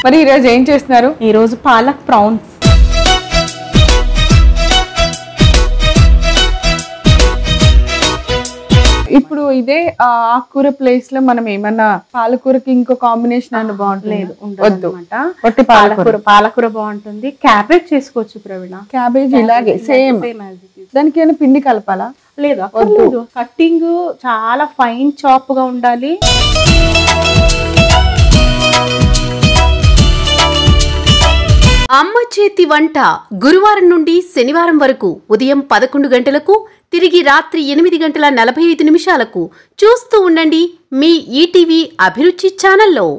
మరి ఈ రోజు ఏం చేస్తున్నారు ఈ రోజు పాలక్ ప్రాన్స్ ఇప్పుడు ఇదే ఆ, ఆకుకూర ప్లేస్ లో మనం ఏమన్నా పాలకూరకి ఇంకో కాంబినేషన్ అన్న బాగుంటుంది లేదు ఉండదు వద్దు అనమాట వట్టి పాలకూర పాలకూర పాలకూర బాగుంటుంది క్యాబేజ్ చేసుకోవచ్చు ప్రవీణ క్యాబేజ్ ఇలాగే same Same as it is. దానికి ఏమైనా పిండి కలపాలా లేదు అక్కర్లేదు కట్టింగ్ చాలా ఫైన్ చాప్ గా ఉండాలి అమ్మ చేతి వంట గురువారం నుండి శనివారం వరకు ఉదయం పదకొండు గంటలకు తిరిగి రాత్రి ఎనిమిది గంటల నలభై ఐదు నిమిషాలకు చూస్తూ ఉండండి మీ ఈటీవీ అభిరుచి ఛానల్లో